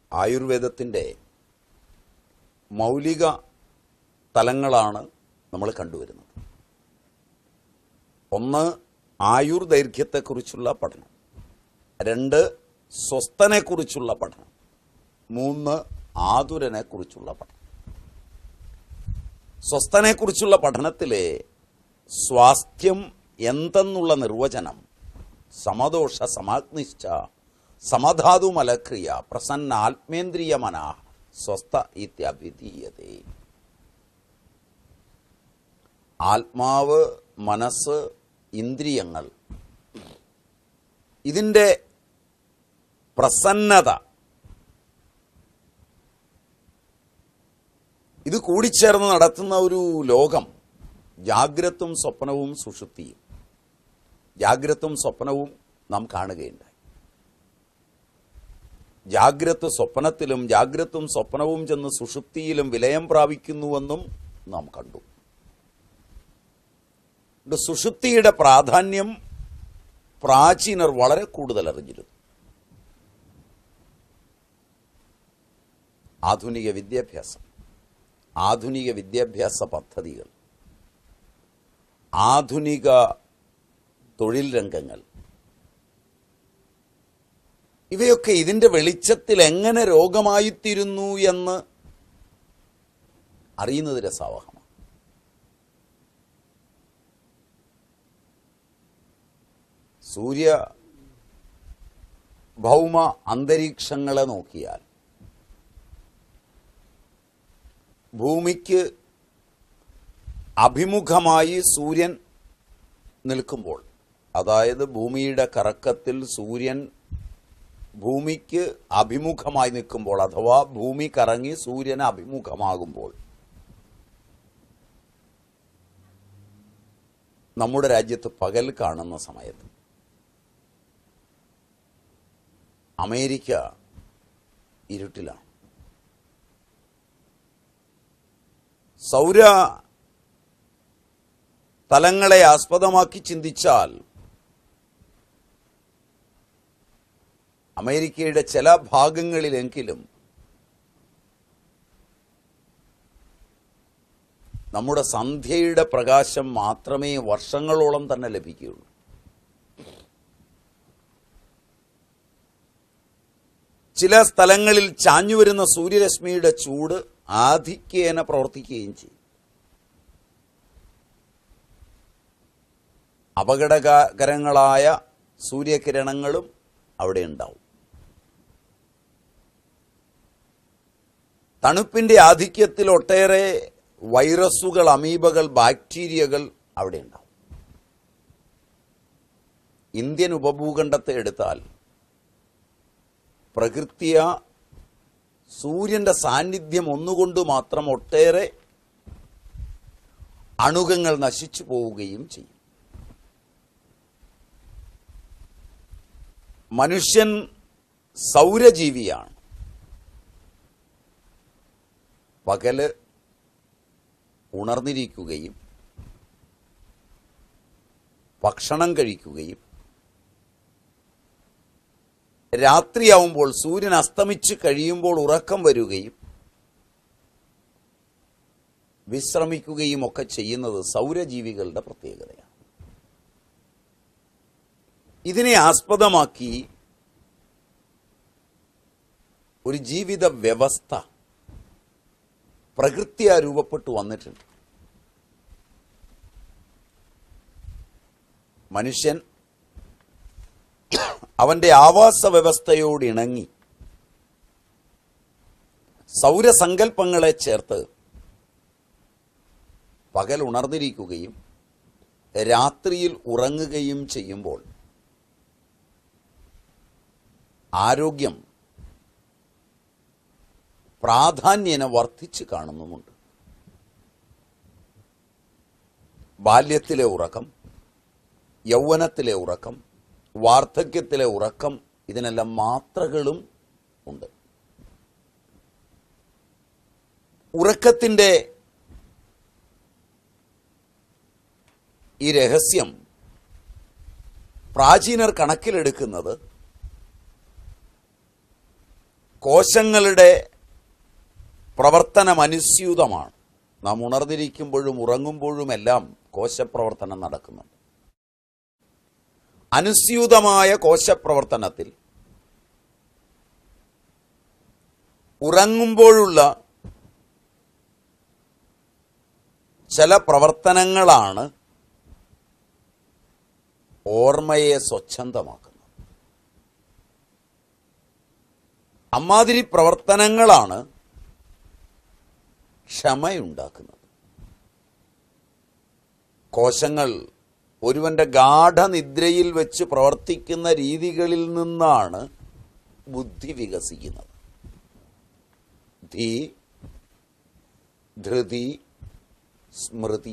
ആയുർവേദത്തിൻ്റെ മൗലിക തലങ്ങളാണ് നമ്മൾ കണ്ടുവരുന്നത് ഒന്ന് ആയുർ ദൈർഘ്യത്തെക്കുറിച്ചുള്ള പഠനം രണ്ട് സ്വസ്ഥനെക്കുറിച്ചുള്ള പഠനം മൂന്ന് ആതുരനെക്കുറിച്ചുള്ള പഠനം സ്വസ്ഥനെക്കുറിച്ചുള്ള പഠനത്തിലെ സ്വാസ്ഥ്യം എന്തെന്നുള്ള നിർവചനം സമദോഷ സമാഗ്നിശ്ച സമധാതുമലക്രിയ പ്രസന്ന ആത്മേന്ദ്രിയ മന സ്വസ്ഥ ഇത്യഭിധീയതേ ആത്മാവ് മനസ്സ് ഇന്ദ്രിയങ്ങൾ ഇതിൻ്റെ പ്രസന്നത ഇത് കൂടിച്ചേർന്ന് നടത്തുന്ന ഒരു ലോകം ജാഗ്രത്തും സ്വപ്നവും സുഷുപ്തിയും ജാഗ്രത്തും സ്വപ്നവും നാം കാണുകയുണ്ടായി ജാഗ്രത് സ്വപ്നത്തിലും ജാഗ്രത്തും സ്വപ്നവും ചെന്ന് സുഷുപ്തിയിലും വിലയം പ്രാപിക്കുന്നുവെന്നും നാം കണ്ടു ഇത് സുഷുപ്തിയുടെ പ്രാധാന്യം പ്രാചീനർ വളരെ കൂടുതൽ അറിഞ്ഞിരുന്നു ആധുനിക വിദ്യാഭ്യാസം ആധുനിക വിദ്യാഭ്യാസ പദ്ധതികൾ ആധുനിക തൊഴിൽ രംഗങ്ങൾ ഇവയൊക്കെ ഇതിന്റെ വെളിച്ചത്തിൽ എങ്ങനെ രോഗമായിത്തീരുന്നു എന്ന് അറിയുന്നത് രസാവഹമാണ് സൂര്യ ഭൗമ അന്തരീക്ഷങ്ങളെ നോക്കിയാൽ ഭൂമിക്ക് അഭിമുഖമായി സൂര്യൻ നിൽക്കുമ്പോൾ അതായത് ഭൂമിയുടെ കറക്കത്തിൽ സൂര്യൻ ഭൂമിക്ക് അഭിമുഖമായി നിൽക്കുമ്പോൾ അഥവാ ഭൂമി കറങ്ങി സൂര്യന് അഭിമുഖമാകുമ്പോൾ നമ്മുടെ രാജ്യത്ത് പകൽ കാണുന്ന സമയത്ത് അമേരിക്ക ഇരുട്ടിലാണ് സൗര തലങ്ങളെ ആസ്പദമാക്കി ചിന്തിച്ചാൽ അമേരിക്കയുടെ ചില ഭാഗങ്ങളിലെങ്കിലും നമ്മുടെ സന്ധ്യയുടെ പ്രകാശം മാത്രമേ വർഷങ്ങളോളം തന്നെ ലഭിക്കുകയുള്ളൂ ചില സ്ഥലങ്ങളിൽ ചാഞ്ഞുവരുന്ന സൂര്യരശ്മിയുടെ ചൂട് ആധിക്യേന പ്രവർത്തിക്കുകയും ചെയ്യും അപകടകരങ്ങളായ സൂര്യകിരണങ്ങളും അവിടെ ഉണ്ടാവും തണുപ്പിന്റെ ആധിക്യത്തിൽ ഒട്ടേറെ വൈറസുകൾ അമീബകൾ ബാക്ടീരിയകൾ അവിടെ ഉണ്ടാവും ഇന്ത്യൻ ഉപഭൂഖണ്ഡത്തെ എടുത്താൽ പ്രകൃതിയ സൂര്യന്റെ സാന്നിധ്യം ഒന്നുകൊണ്ട് മാത്രം ഒട്ടേറെ അണുകങ്ങൾ നശിച്ചു പോവുകയും ചെയ്യും മനുഷ്യൻ സൗരജീവിയാണ് പകല് ഉണർന്നിരിക്കുകയും ഭക്ഷണം കഴിക്കുകയും രാത്രിയാവുമ്പോൾ സൂര്യൻ അസ്തമിച്ച് കഴിയുമ്പോൾ ഉറക്കം വരികയും വിശ്രമിക്കുകയും ഒക്കെ ചെയ്യുന്നത് സൗരജീവികളുടെ പ്രത്യേകതയാണ് ഇതിനെ ആസ്പദമാക്കി ഒരു ജീവിത വ്യവസ്ഥ പ്രകൃത്യാ രൂപപ്പെട്ടു വന്നിട്ടുണ്ട് മനുഷ്യൻ അവന്റെ ആവാസ വ്യവസ്ഥയോട് ഇണങ്ങി സൗരസങ്കല്പങ്ങളെ ചേർത്ത് പകൽ ഉണർന്നിരിക്കുകയും രാത്രിയിൽ ഉറങ്ങുകയും ചെയ്യുമ്പോൾ ആരോഗ്യം പ്രാധാന്യേന വർദ്ധിച്ചു കാണുന്നുമുണ്ട് ബാല്യത്തിലെ ഉറക്കം യൗവനത്തിലെ ഉറക്കം വാർദ്ധക്യത്തിലെ ഉറക്കം ഇതിനെല്ലാം മാത്രകളും ഉണ്ട് ഉറക്കത്തിൻ്റെ ഈ രഹസ്യം പ്രാചീനർ കണക്കിലെടുക്കുന്നത് കോശങ്ങളുടെ പ്രവർത്തനം അനുസ്യൂതമാണ് നാം ഉണർന്നിരിക്കുമ്പോഴും ഉറങ്ങുമ്പോഴുമെല്ലാം കോശപ്രവർത്തനം നടക്കുന്നുണ്ട് അനുസ്യൂതമായ കോശപ്രവർത്തനത്തിൽ ഉറങ്ങുമ്പോഴുള്ള ചില പ്രവർത്തനങ്ങളാണ് ഓർമ്മയെ സ്വച്ഛന്തമാക്കുന്നത് അമ്മാതിരി പ്രവർത്തനങ്ങളാണ് ക്ഷമയുണ്ടാക്കുന്നത് കോശങ്ങൾ ഒരുവന്റെ ഗാഠനിദ്രയിൽ വെച്ച് പ്രവർത്തിക്കുന്ന രീതികളിൽ നിന്നാണ് ബുദ്ധി വികസിക്കുന്നത് ധീ ധൃതി സ്മൃതി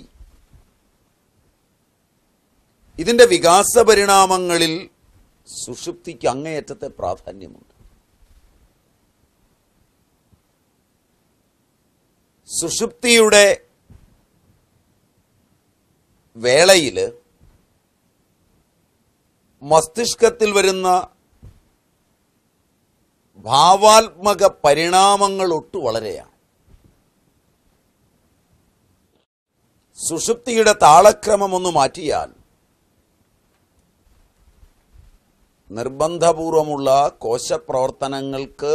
ഇതിന്റെ വികാസ പരിണാമങ്ങളിൽ സുഷുപ്തിക്ക് അങ്ങേയറ്റത്തെ പ്രാധാന്യമുണ്ട് സുഷുപ്തിയുടെ വേളയിൽ മസ്തിഷ്കത്തിൽ വരുന്ന ഭാവാത്മക പരിണാമങ്ങൾ ഒട്ടു വളരെയാണ് സുഷുപ്തിയുടെ താളക്രമം ഒന്ന് മാറ്റിയാൽ നിർബന്ധപൂർവമുള്ള കോശപ്രവർത്തനങ്ങൾക്ക്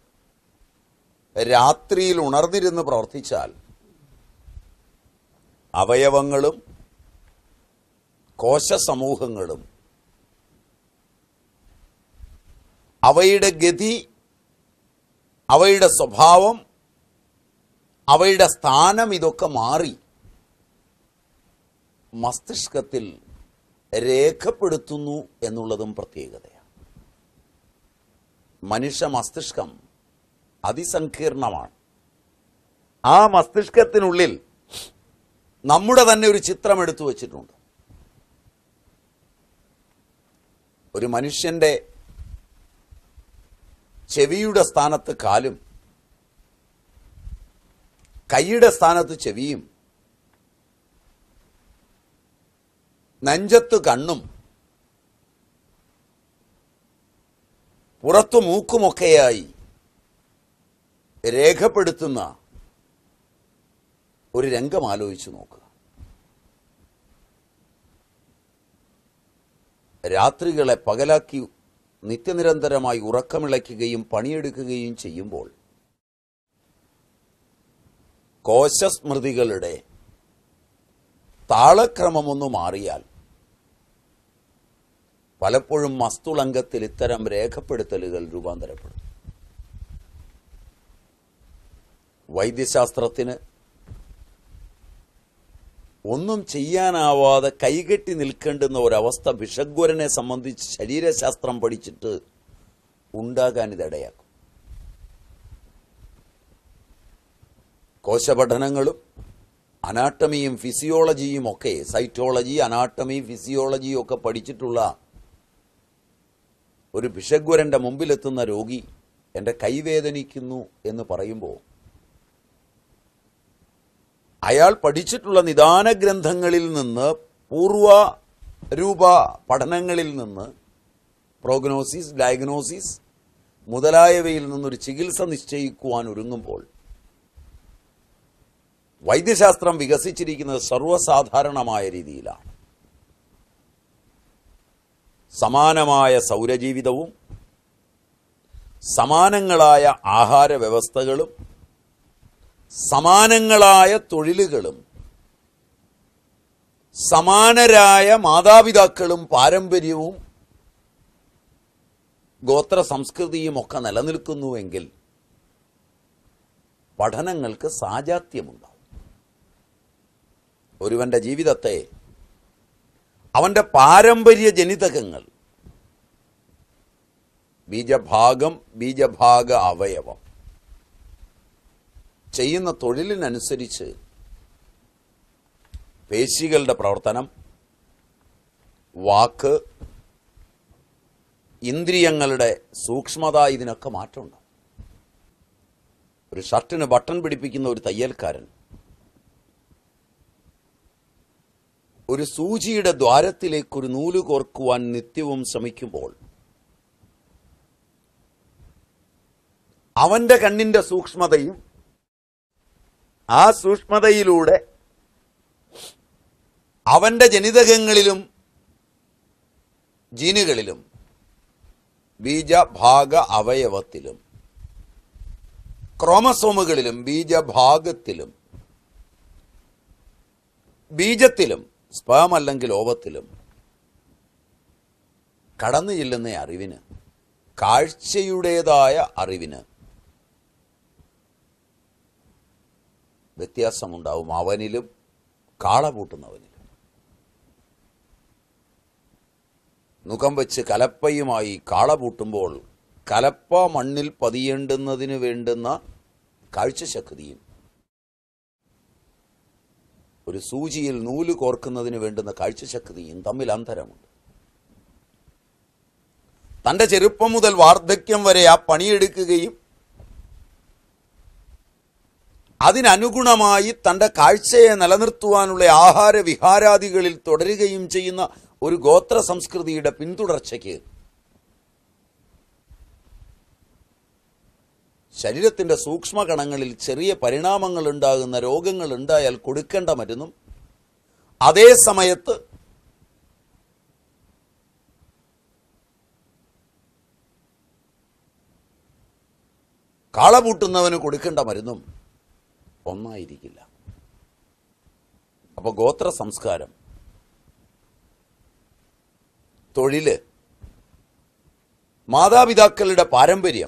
രാത്രിയിൽ ഉണർന്നിരുന്ന് പ്രവർത്തിച്ചാൽ അവയവങ്ങളും കോശസമൂഹങ്ങളും അവയുടെ ഗതി അവയുടെ സ്വഭാവം അവയുടെ സ്ഥാനം ഇതൊക്കെ മാറി മസ്തിഷ്കത്തിൽ രേഖപ്പെടുത്തുന്നു എന്നുള്ളതും പ്രത്യേകതയാണ് മനുഷ്യ മസ്തിഷ്കം അതിസങ്കീർണമാണ് ആ മസ്തിഷ്കത്തിനുള്ളിൽ നമ്മുടെ തന്നെ ഒരു ചിത്രം എടുത്തു വച്ചിട്ടുണ്ട് ഒരു മനുഷ്യന്റെ ചെവിയുടെ സ്ഥാനത്ത് കാലും കൈയുടെ സ്ഥാനത്ത് ചെവിയും നെഞ്ചത്ത് കണ്ണും പുറത്തു മൂക്കുമൊക്കെയായി രേഖപ്പെടുത്തുന്ന ഒരു രംഗം ആലോചിച്ചു നോക്കുക രാത്രികളെ പകലാക്കി നിത്യനിരന്തരമായി ഉറക്കമിളയ്ക്കുകയും പണിയെടുക്കുകയും ചെയ്യുമ്പോൾ കോശസ്മൃതികളുടെ താളക്രമമൊന്നു മാറിയാൽ പലപ്പോഴും മസ്തുളങ്കത്തിൽ ഇത്തരം രേഖപ്പെടുത്തലുകൾ രൂപാന്തരപ്പെടും വൈദ്യശാസ്ത്രത്തിന് ഒന്നും ചെയ്യാനാവാതെ കൈകെട്ടി നിൽക്കേണ്ടുന്ന ഒരവസ്ഥ ഭിഷഗ്വരനെ സംബന്ധിച്ച് ശരീരശാസ്ത്രം പഠിച്ചിട്ട് ഉണ്ടാകാൻ ഇതിടയാക്കും കോശപഠനങ്ങളും അനാട്ടമിയും ഫിസിയോളജിയും ഒക്കെ സൈറ്റോളജി അനാട്ടമി ഫിസിയോളജിയും ഒക്കെ പഠിച്ചിട്ടുള്ള ഒരു ഭിഷഗ്വരന്റെ മുമ്പിലെത്തുന്ന രോഗി എൻ്റെ കൈവേദനിക്കുന്നു എന്ന് പറയുമ്പോൾ അയാൾ പഠിച്ചിട്ടുള്ള നിദാന ഗ്രന്ഥങ്ങളിൽ നിന്ന് പൂർവ രൂപ പഠനങ്ങളിൽ നിന്ന് പ്രോഗ്നോസിസ് ഡയഗ്നോസിസ് മുതലായവയിൽ നിന്നൊരു ചികിത്സ നിശ്ചയിക്കുവാൻ ഒരുങ്ങുമ്പോൾ വൈദ്യശാസ്ത്രം വികസിച്ചിരിക്കുന്നത് സർവ്വസാധാരണമായ രീതിയിലാണ് സമാനമായ സൗരജീവിതവും സമാനങ്ങളായ ആഹാര വ്യവസ്ഥകളും സമാനങ്ങളായ തൊഴിലുകളും സമാനരായ മാതാപിതാക്കളും പാരമ്പര്യവും ഗോത്ര സംസ്കൃതിയും ഒക്കെ നിലനിൽക്കുന്നുവെങ്കിൽ പഠനങ്ങൾക്ക് സാജാത്യമുണ്ടാവും ഒരുവന്റെ ജീവിതത്തെ അവന്റെ പാരമ്പര്യ ജനിതകങ്ങൾ ബീജഭാഗം ബീജഭാഗ അവയവം ചെയ്യുന്ന തൊഴിലിനനുസരിച്ച് പേശികളുടെ പ്രവർത്തനം വാക്ക് ഇന്ദ്രിയങ്ങളുടെ സൂക്ഷ്മത ഇതിനൊക്കെ മാറ്റമുണ്ട് ഒരു ഷർട്ടിന് ബട്ടൺ പിടിപ്പിക്കുന്ന ഒരു തയ്യൽക്കാരൻ ഒരു സൂചിയുടെ ദ്വാരത്തിലേക്ക് ഒരു നൂല് കോർക്കുവാൻ നിത്യവും ശ്രമിക്കുമ്പോൾ അവന്റെ കണ്ണിന്റെ സൂക്ഷ്മതയും ആ സൂക്ഷ്മതയിലൂടെ അവന്റെ ജനിതകങ്ങളിലും ജീനുകളിലും ബീജഭാഗ അവയവത്തിലും ക്രോമസോമുകളിലും ബീജഭാഗത്തിലും ബീജത്തിലും സ്പേം അല്ലെങ്കിൽ ഓവത്തിലും കടന്നു ചെല്ലുന്ന അറിവിന് കാഴ്ചയുടേതായ അറിവിന് വ്യത്യാസമുണ്ടാവും അവനിലും കാളപൂട്ടുന്നവനിലും മുഖം വെച്ച് കലപ്പയുമായി കാളപൂട്ടുമ്പോൾ കലപ്പ മണ്ണിൽ പതിയേണ്ടുന്നതിന് വേണ്ടുന്ന കാഴ്ചശക്തിയും ഒരു സൂചിയിൽ നൂല് കോർക്കുന്നതിന് വേണ്ടുന്ന കാഴ്ചശക്തിയും തമ്മിൽ അന്തരമുണ്ട് തന്റെ ചെറുപ്പം മുതൽ വാർദ്ധക്യം വരെ ആ പണിയെടുക്കുകയും അതിനനുഗുണമായി തന്റെ കാഴ്ചയെ നിലനിർത്തുവാനുള്ള ആഹാര വിഹാരാദികളിൽ തുടരുകയും ചെയ്യുന്ന ഒരു ഗോത്ര സംസ്കൃതിയുടെ പിന്തുടർച്ചയ്ക്ക് ശരീരത്തിന്റെ സൂക്ഷ്മകണങ്ങളിൽ ചെറിയ പരിണാമങ്ങൾ ഉണ്ടാകുന്ന രോഗങ്ങൾ ഉണ്ടായാൽ കൊടുക്കേണ്ട മരുന്നും അതേ സമയത്ത് കാളപൂട്ടുന്നവന് കൊടുക്കേണ്ട മരുന്നും ഒന്നായിരിക്കില്ല അപ്പൊ ഗോത്ര സംസ്കാരം തൊഴില് മാതാപിതാക്കളുടെ പാരമ്പര്യം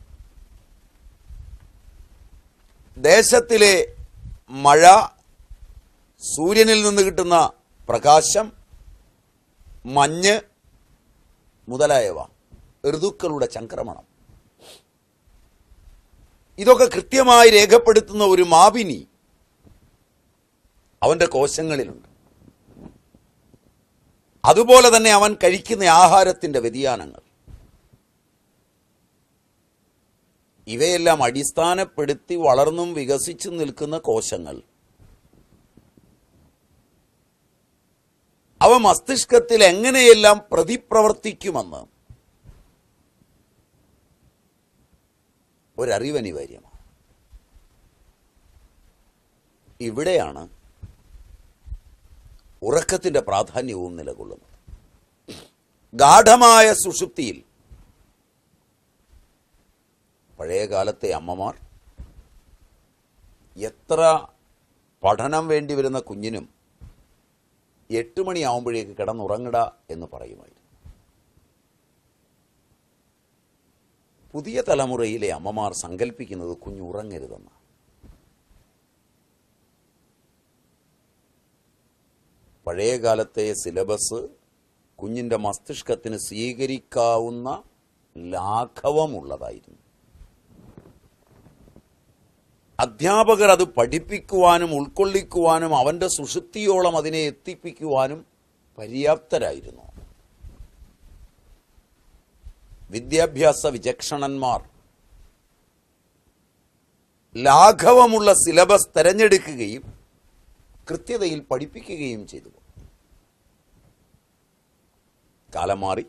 ദേശത്തിലെ മഴ സൂര്യനിൽ നിന്ന് കിട്ടുന്ന പ്രകാശം മഞ്ഞ് മുതലായവ ഋതുക്കളുടെ ചംക്രമണം ഇതൊക്കെ കൃത്യമായി രേഖപ്പെടുത്തുന്ന ഒരു മാപിനി അവന്റെ കോശങ്ങളിലുണ്ട് അതുപോലെ തന്നെ അവൻ കഴിക്കുന്ന ആഹാരത്തിന്റെ വ്യതിയാനങ്ങൾ ഇവയെല്ലാം അടിസ്ഥാനപ്പെടുത്തി വളർന്നും വികസിച്ചു നിൽക്കുന്ന കോശങ്ങൾ അവ മസ്തിഷ്കത്തിൽ എങ്ങനെയെല്ലാം പ്രതിപ്രവർത്തിക്കുമെന്ന് ഒരറിവനിവാര്യമാണ് ഇവിടെയാണ് ഉറക്കത്തിന്റെ പ്രാധാന്യവും നിലകൊള്ളുന്നത് ഗാഠമായ സുഷുപ്തിയിൽ പഴയ കാലത്തെ അമ്മമാർ എത്ര പഠനം വേണ്ടി വരുന്ന കുഞ്ഞിനും എട്ട് മണിയാവുമ്പോഴേക്ക് കിടന്നുറങ്ങട എന്ന് പറയുമായിരുന്നു പുതിയ തലമുറയിലെ അമ്മമാർ സങ്കല്പിക്കുന്നത് കുഞ്ഞ് ഉറങ്ങരുതെന്ന് പഴയ കാലത്തെ സിലബസ് കുഞ്ഞിന്റെ മസ്തിഷ്കത്തിന് സ്വീകരിക്കാവുന്ന ലാഘവമുള്ളതായിരുന്നു അധ്യാപകർ അത് പഠിപ്പിക്കുവാനും ഉൾക്കൊള്ളിക്കുവാനും അവന്റെ സുഷുപ്തിയോളം അതിനെ എത്തിപ്പിക്കുവാനും പര്യാപ്തരായിരുന്നു വിദ്യാഭ്യാസ വിചക്ഷണന്മാർ ലാഘവമുള്ള സിലബസ് തെരഞ്ഞെടുക്കുകയും കൃത്യതയിൽ പഠിപ്പിക്കുകയും ചെയ്തു കാലം മാറി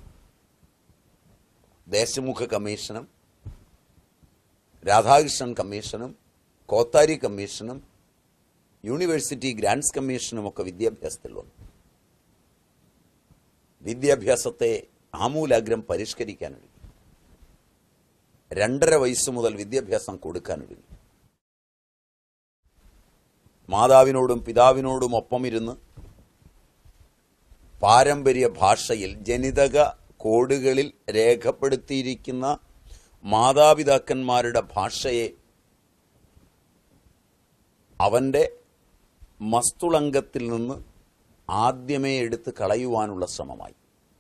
ദേശമുഖ കമ്മീഷനും രാധാകൃഷ്ണൻ കമ്മീഷനും കോത്താരി കമ്മീഷനും യൂണിവേഴ്സിറ്റി ഗ്രാൻഡ്സ് കമ്മീഷനും ഒക്കെ വിദ്യാഭ്യാസത്തിൽ വന്നു വിദ്യാഭ്യാസത്തെ ആമൂലാഗ്രം പരിഷ്കരിക്കാനൊരുങ്ങി രണ്ടര വയസ്സ് മുതൽ വിദ്യാഭ്യാസം കൊടുക്കാനൊരുങ്ങി മാതാവിനോടും പിതാവിനോടും ഒപ്പമിരുന്ന് പാരമ്പര്യ ഭാഷയിൽ ജനിതക കോഡുകളിൽ രേഖപ്പെടുത്തിയിരിക്കുന്ന മാതാപിതാക്കന്മാരുടെ ഭാഷയെ അവന്റെ മസ്തുളങ്കത്തിൽ നിന്ന് ആദ്യമേ എടുത്ത് കളയുവാനുള്ള ശ്രമമായി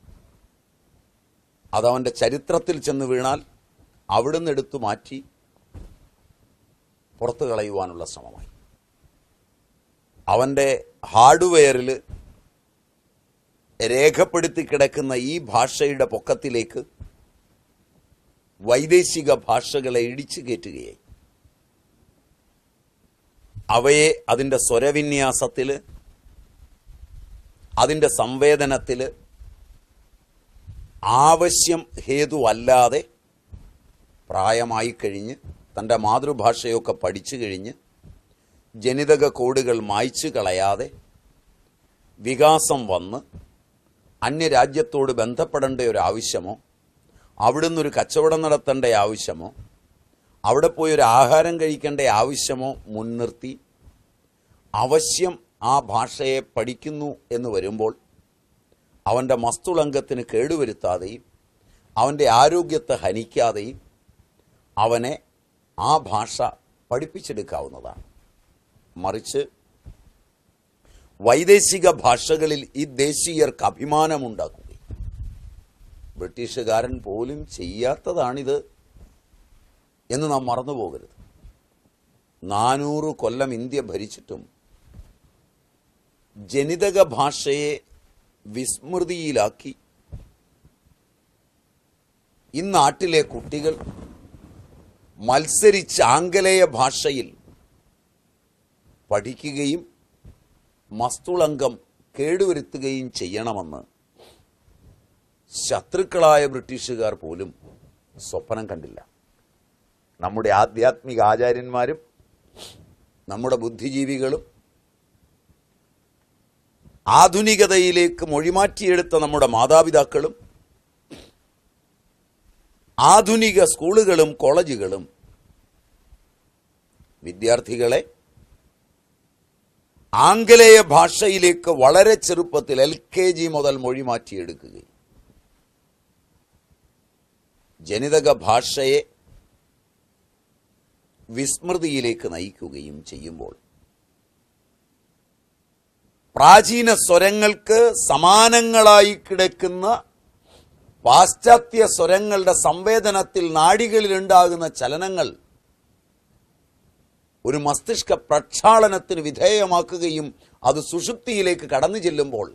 അതവന്റെ ചരിത്രത്തിൽ ചെന്ന് വീണാൽ അവിടുന്ന് എടുത്തു മാറ്റി പുറത്തു കളയുവാനുള്ള ശ്രമമായി അവന്റെ ഹാർഡ്വെയറിൽ രേഖപ്പെടുത്തി കിടക്കുന്ന ഈ ഭാഷയുടെ പൊക്കത്തിലേക്ക് വൈദേശിക ഭാഷകളെ ഇടിച്ചു കയറ്റുകയായി അവയെ അതിൻ്റെ സ്വരവിന്യാസത്തിൽ അതിൻ്റെ സംവേദനത്തിൽ ആവശ്യം ഹേതുവല്ലാതെ പ്രായമായി കഴിഞ്ഞ് തൻ്റെ മാതൃഭാഷയൊക്കെ പഠിച്ചു കഴിഞ്ഞ് ജനിതക കോഡുകൾ മായ്ച്ചു കളയാതെ വികാസം വന്ന് അന്യരാജ്യത്തോട് ബന്ധപ്പെടേണ്ട ഒരു ആവശ്യമോ അവിടുന്ന് ഒരു കച്ചവടം നടത്തേണ്ട ആവശ്യമോ അവിടെ പോയി ഒരു ആഹാരം കഴിക്കേണ്ട ആവശ്യമോ മുൻനിർത്തി അവശ്യം ആ ഭാഷയെ പഠിക്കുന്നു എന്ന് വരുമ്പോൾ അവൻ്റെ മസ്തുളങ്കത്തിന് കേടുവരുത്താതെയും അവൻ്റെ ആരോഗ്യത്തെ ഹനിക്കാതെയും അവനെ ആ ഭാഷ പഠിപ്പിച്ചെടുക്കാവുന്നതാണ് മറിച്ച് വൈദേശിക ഭാഷകളിൽ ഈ ദേശീയർക്ക് അഭിമാനമുണ്ടാക്കുകയും ബ്രിട്ടീഷുകാരൻ പോലും ചെയ്യാത്തതാണിത് എന്ന് നാം മറന്നു പോകരുത് നാനൂറ് കൊല്ലം ഇന്ത്യ ഭരിച്ചിട്ടും ജനിതക ഭാഷയെ വിസ്മൃതിയിലാക്കി ഇന്നാട്ടിലെ കുട്ടികൾ മത്സരിച്ച് ആംഗലേയ ഭാഷയിൽ പഠിക്കുകയും മസ്തുളങ്കം കേടുവരുത്തുകയും ചെയ്യണമെന്ന് ശത്രുക്കളായ ബ്രിട്ടീഷുകാർ പോലും സ്വപ്നം കണ്ടില്ല നമ്മുടെ ആധ്യാത്മിക ആചാര്യന്മാരും നമ്മുടെ ബുദ്ധിജീവികളും ആധുനികതയിലേക്ക് മൊഴിമാറ്റിയെടുത്ത നമ്മുടെ മാതാപിതാക്കളും ആധുനിക സ്കൂളുകളും കോളേജുകളും വിദ്യാർത്ഥികളെ ആംഗലേയ ഭാഷയിലേക്ക് വളരെ ചെറുപ്പത്തിൽ എൽ കെ ജി മുതൽ മൊഴിമാറ്റിയെടുക്കുകയും ജനിതക ഭാഷയെ വിസ്മൃതിയിലേക്ക് നയിക്കുകയും ചെയ്യുമ്പോൾ പ്രാചീന സ്വരങ്ങൾക്ക് സമാനങ്ങളായി കിടക്കുന്ന പാശ്ചാത്യ സ്വരങ്ങളുടെ സംവേദനത്തിൽ നാഡികളിലുണ്ടാകുന്ന ചലനങ്ങൾ ഒരു മസ്തിഷ്ക പ്രക്ഷാളനത്തിന് വിധേയമാക്കുകയും അത് സുഷുപ്തിയിലേക്ക് കടന്നു ചെല്ലുമ്പോൾ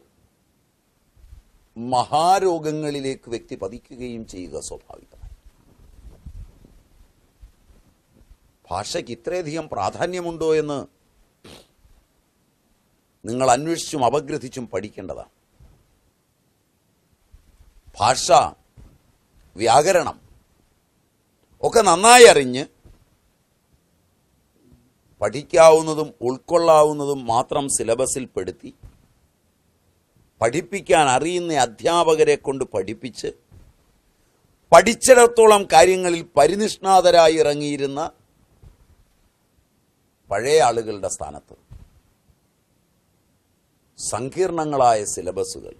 മഹാരോഗങ്ങളിലേക്ക് വ്യക്തി പതിക്കുകയും ചെയ്യുക സ്വാഭാവികമായി ഭാഷയ്ക്ക് ഇത്രയധികം പ്രാധാന്യമുണ്ടോ എന്ന് നിങ്ങൾ അന്വേഷിച്ചും അപഗ്രഥിച്ചും പഠിക്കേണ്ടതാണ് ഭാഷ വ്യാകരണം ഒക്കെ നന്നായി അറിഞ്ഞ് പഠിക്കാവുന്നതും ഉൾക്കൊള്ളാവുന്നതും മാത്രം സിലബസിൽ പെടുത്തി പഠിപ്പിക്കാൻ അറിയുന്ന അധ്യാപകരെ കൊണ്ട് പഠിപ്പിച്ച് പഠിച്ചിടത്തോളം കാര്യങ്ങളിൽ പരിനിഷ്ണാതരായി ഇറങ്ങിയിരുന്ന പഴയ ആളുകളുടെ സ്ഥാനത്ത് സങ്കീർണങ്ങളായ സിലബസുകൾ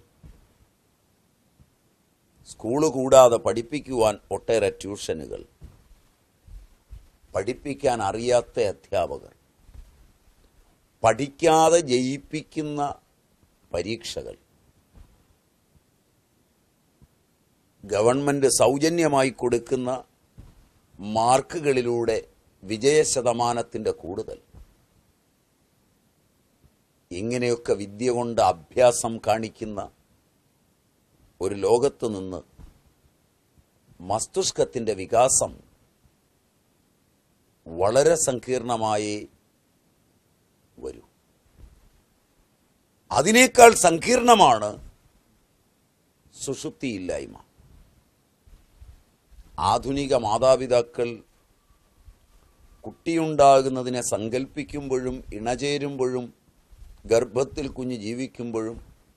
സ്കൂള് കൂടാതെ പഠിപ്പിക്കുവാൻ ഒട്ടേറെ ട്യൂഷനുകൾ പഠിപ്പിക്കാൻ അറിയാത്ത അധ്യാപകർ പഠിക്കാതെ ജയിപ്പിക്കുന്ന പരീക്ഷകൾ ഗവൺമെന്റ് സൗജന്യമായി കൊടുക്കുന്ന മാർക്കുകളിലൂടെ വിജയശതമാനത്തിന്റെ കൂടുതൽ ഇങ്ങനെയൊക്കെ വിദ്യ കൊണ്ട് അഭ്യാസം കാണിക്കുന്ന ഒരു ലോകത്ത് നിന്ന് മസ്തിഷ്കത്തിന്റെ വികാസം വളരെ സങ്കീർണമായി വരൂ അതിനേക്കാൾ സങ്കീർണമാണ് സുഷുപ്തിയില്ലായ്മ ആധുനിക മാതാപിതാക്കൾ കുട്ടിയുണ്ടാകുന്നതിനെ സങ്കല്പിക്കുമ്പോഴും ഇണചേരുമ്പോഴും ഗർഭത്തിൽ കുഞ്ഞ് ജീവിക്കുമ്പോഴും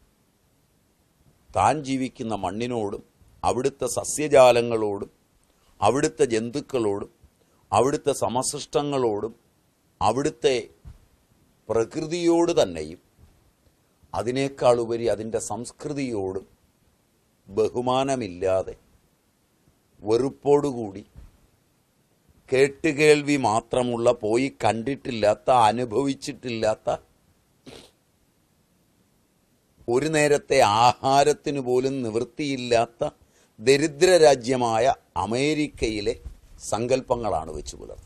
താൻ ജീവിക്കുന്ന മണ്ണിനോടും അവിടുത്തെ സസ്യജാലങ്ങളോടും അവിടുത്തെ ജന്തുക്കളോടും അവിടുത്തെ സമസൃഷ്ടങ്ങളോടും അവിടുത്തെ പ്രകൃതിയോട് തന്നെയും അതിനേക്കാൾ ഉപരി അതിൻ്റെ സംസ്കൃതിയോടും ബഹുമാനമില്ലാതെ വെറുപ്പോടുകൂടി കേട്ടുകേൾവി മാത്രമുള്ള പോയി കണ്ടിട്ടില്ലാത്ത അനുഭവിച്ചിട്ടില്ലാത്ത ഒരു നേരത്തെ ആഹാരത്തിന് പോലും നിവൃത്തിയില്ലാത്ത ദരിദ്ര രാജ്യമായ അമേരിക്കയിലെ സങ്കല്പങ്ങളാണ് വെച്ച് പുലർത്തുന്നത്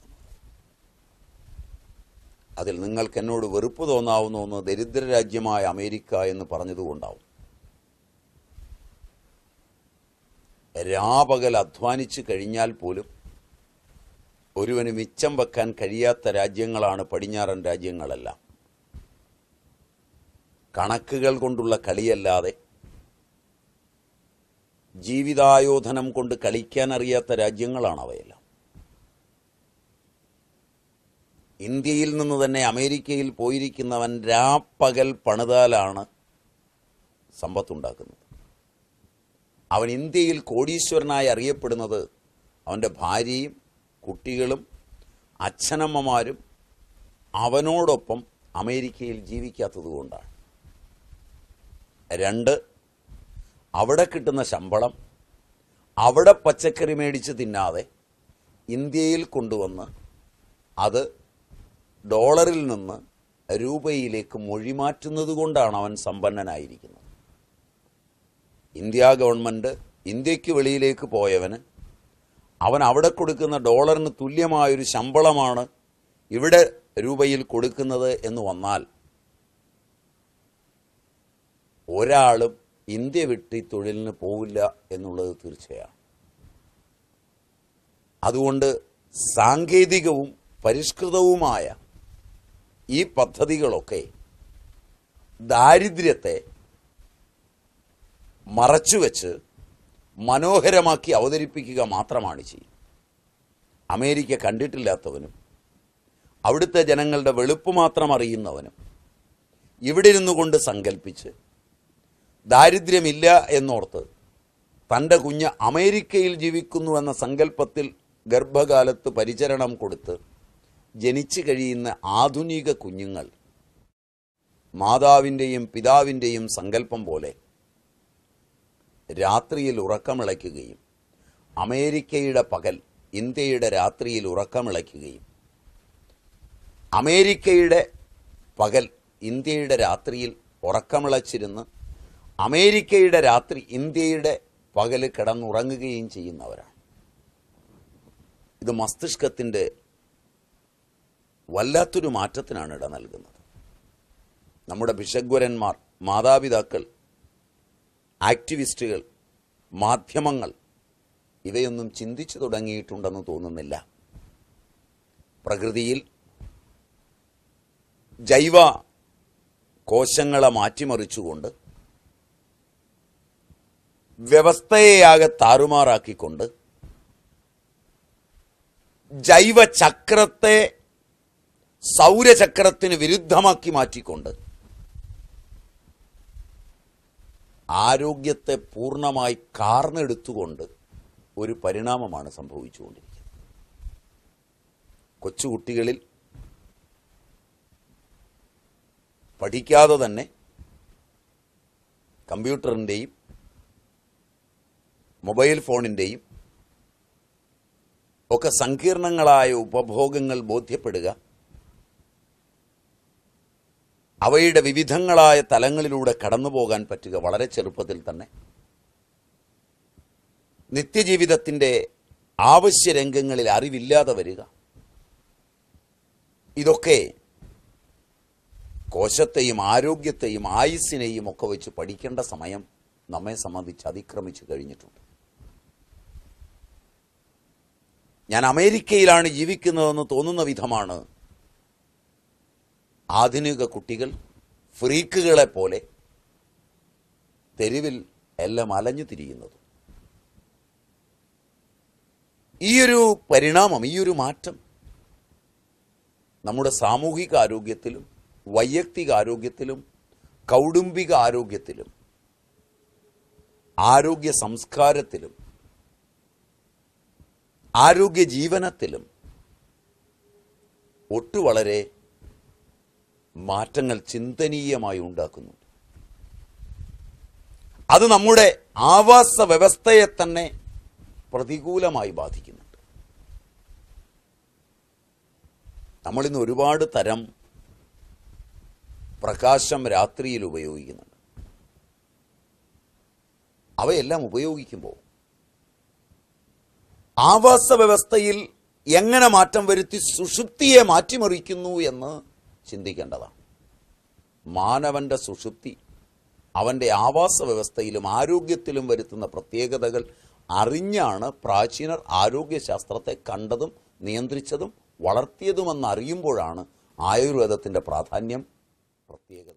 അതിൽ നിങ്ങൾക്ക് എന്നോട് വെറുപ്പ് തോന്നാവുന്ന ഒന്ന് ദരിദ്ര രാജ്യമായ അമേരിക്ക എന്ന് പറഞ്ഞതുകൊണ്ടാവും രാപകൽ അധ്വാനിച്ചു കഴിഞ്ഞാൽ പോലും ഒരുവന് മിച്ചം വെക്കാൻ കഴിയാത്ത രാജ്യങ്ങളാണ് പടിഞ്ഞാറൻ രാജ്യങ്ങളെല്ലാം കണക്കുകൾ കൊണ്ടുള്ള കളിയല്ലാതെ ജീവിതായോധനം കൊണ്ട് കളിക്കാൻ അറിയാത്ത രാജ്യങ്ങളാണ് അവയെല്ലാം ഇന്ത്യയിൽ നിന്ന് തന്നെ അമേരിക്കയിൽ പോയിരിക്കുന്നവൻ രാപ്പകൽ പണിതാലാണ് സമ്പത്തുണ്ടാക്കുന്നത് അവൻ ഇന്ത്യയിൽ കോടീശ്വരനായി അറിയപ്പെടുന്നത് അവൻ്റെ ഭാര്യയും കുട്ടികളും അച്ഛനമ്മമാരും അവനോടൊപ്പം അമേരിക്കയിൽ ജീവിക്കാത്തത് കൊണ്ടാണ് രണ്ട് അവിടെ കിട്ടുന്ന ശമ്പളം അവിടെ പച്ചക്കറി മേടിച്ച് തിന്നാതെ ഇന്ത്യയിൽ കൊണ്ടുവന്ന് അത് ഡോളറിൽ നിന്ന് രൂപയിലേക്ക് മൊഴിമാറ്റുന്നത് കൊണ്ടാണ് അവൻ സമ്പന്നനായിരിക്കുന്നത് ഇന്ത്യ ഗവൺമെൻറ് ഇന്ത്യക്ക് വെളിയിലേക്ക് പോയവന് അവൻ അവിടെ കൊടുക്കുന്ന ഡോളറിന് തുല്യമായൊരു ശമ്പളമാണ് ഇവിടെ രൂപയിൽ കൊടുക്കുന്നത് എന്ന് വന്നാൽ ഒരാളും ഇന്ത്യ വിട്ട് ഈ തൊഴിലിന് പോവില്ല എന്നുള്ളത് തീർച്ചയാണ് അതുകൊണ്ട് സാങ്കേതികവും പരിഷ്കൃതവുമായ ഈ പദ്ധതികളൊക്കെ ദാരിദ്ര്യത്തെ മറച്ചുവെച്ച് മനോഹരമാക്കി അവതരിപ്പിക്കുക മാത്രമാണ് ചെയ്യും അമേരിക്ക കണ്ടിട്ടില്ലാത്തവനും അവിടുത്തെ ജനങ്ങളുടെ വെളുപ്പ് മാത്രം അറിയുന്നവനും ഇവിടെ ഇരുന്നു കൊണ്ട് സങ്കല്പിച്ച് ദാരിദ്ര്യമില്ല എന്നോർത്ത് തൻ്റെ കുഞ്ഞ് അമേരിക്കയിൽ ജീവിക്കുന്നു എന്ന സങ്കല്പത്തിൽ ഗർഭകാലത്ത് പരിചരണം കൊടുത്ത് ജനിച്ചു കഴിയുന്ന ആധുനിക കുഞ്ഞുങ്ങൾ മാതാവിൻ്റെയും പിതാവിൻ്റെയും സങ്കല്പം പോലെ രാത്രിയിൽ ഉറക്കമിളയ്ക്കുകയും അമേരിക്കയുടെ പകൽ ഇന്ത്യയുടെ രാത്രിയിൽ ഉറക്കമിളയ്ക്കുകയും അമേരിക്കയുടെ പകൽ ഇന്ത്യയുടെ രാത്രിയിൽ ഉറക്കമിളച്ചിരുന്ന് അമേരിക്കയുടെ രാത്രി ഇന്ത്യയുടെ പകല് കിടന്നുറങ്ങുകയും ചെയ്യുന്നവരാണ് ഇത് മസ്തിഷ്കത്തിൻ്റെ വല്ലാത്തൊരു മാറ്റത്തിനാണ് ഇട നൽകുന്നത് നമ്മുടെ ഭിഷഗ്വരന്മാർ മാതാപിതാക്കൾ ആക്ടിവിസ്റ്റുകൾ മാധ്യമങ്ങൾ ഇവയൊന്നും ചിന്തിച്ചു തുടങ്ങിയിട്ടുണ്ടെന്ന് തോന്നുന്നില്ല പ്രകൃതിയിൽ ജൈവ കോശങ്ങളെ മാറ്റിമറിച്ചുകൊണ്ട് വ്യവസ്ഥയെയാകെ താറുമാറാക്കിക്കൊണ്ട് ജൈവചക്രത്തെ സൗരചക്രത്തിന് വിരുദ്ധമാക്കി മാറ്റിക്കൊണ്ട് ആരോഗ്യത്തെ പൂർണ്ണമായി കാർന്നെടുത്തുകൊണ്ട് ഒരു പരിണാമമാണ് സംഭവിച്ചുകൊണ്ടിരിക്കുന്നത് കൊച്ചുകുട്ടികളിൽ പഠിക്കാതെ തന്നെ കമ്പ്യൂട്ടറിൻ്റെയും മൊബൈൽ ഫോണിൻ്റെയും ഒക്കെ സങ്കീർണങ്ങളായ ഉപഭോഗങ്ങൾ ബോധ്യപ്പെടുക അവയുടെ വിവിധങ്ങളായ തലങ്ങളിലൂടെ കടന്നു പോകാൻ പറ്റുക വളരെ ചെറുപ്പത്തിൽ തന്നെ നിത്യജീവിതത്തിൻ്റെ ആവശ്യ രംഗങ്ങളിൽ അറിവില്ലാതെ വരിക ഇതൊക്കെ കോശത്തെയും ആരോഗ്യത്തെയും ആയുസ്സിനെയും ഒക്കെ വെച്ച് പഠിക്കേണ്ട സമയം നമ്മെ സംബന്ധിച്ച് അതിക്രമിച്ചു കഴിഞ്ഞിട്ടുണ്ട് ഞാൻ അമേരിക്കയിലാണ് ജീവിക്കുന്നതെന്ന് തോന്നുന്ന വിധമാണ് ആധുനിക കുട്ടികൾ ഫ്രീക്കുകളെ പോലെ തെരുവിൽ എല്ലാം അലഞ്ഞു തിരിയുന്നത് ഈയൊരു പരിണാമം ഈയൊരു മാറ്റം നമ്മുടെ സാമൂഹിക ആരോഗ്യത്തിലും വൈയക്തിക ആരോഗ്യത്തിലും കൗടുംബിക ആരോഗ്യത്തിലും ആരോഗ്യ സംസ്കാരത്തിലും ആരോഗ്യ ജീവനത്തിലും ഒട്ടു വളരെ മാറ്റങ്ങൾ ചിന്തനീയമായി ഉണ്ടാക്കുന്നുണ്ട് അത് നമ്മുടെ ആവാസ വ്യവസ്ഥയെ തന്നെ പ്രതികൂലമായി ബാധിക്കുന്നുണ്ട് നമ്മളിന്ന് ഒരുപാട് തരം പ്രകാശം രാത്രിയിൽ ഉപയോഗിക്കുന്നുണ്ട് അവയെല്ലാം ഉപയോഗിക്കുമ്പോൾ ആവാസ വ്യവസ്ഥയിൽ എങ്ങനെ മാറ്റം വരുത്തി സുഷുപ്തിയെ മാറ്റിമറിക്കുന്നു എന്ന് ചിന്തിക്കേണ്ടതാണ് മാനവന്റെ സുഷുപ്തി അവൻ്റെ ആവാസ വ്യവസ്ഥയിലും ആരോഗ്യത്തിലും വരുത്തുന്ന പ്രത്യേകതകൾ അറിഞ്ഞാണ് പ്രാചീനർ ആരോഗ്യശാസ്ത്രത്തെ കണ്ടതും നിയന്ത്രിച്ചതും വളർത്തിയതുമെന്ന് അറിയുമ്പോഴാണ് ആയുർവേദത്തിൻ്റെ പ്രാധാന്യം പ്രത്യേകത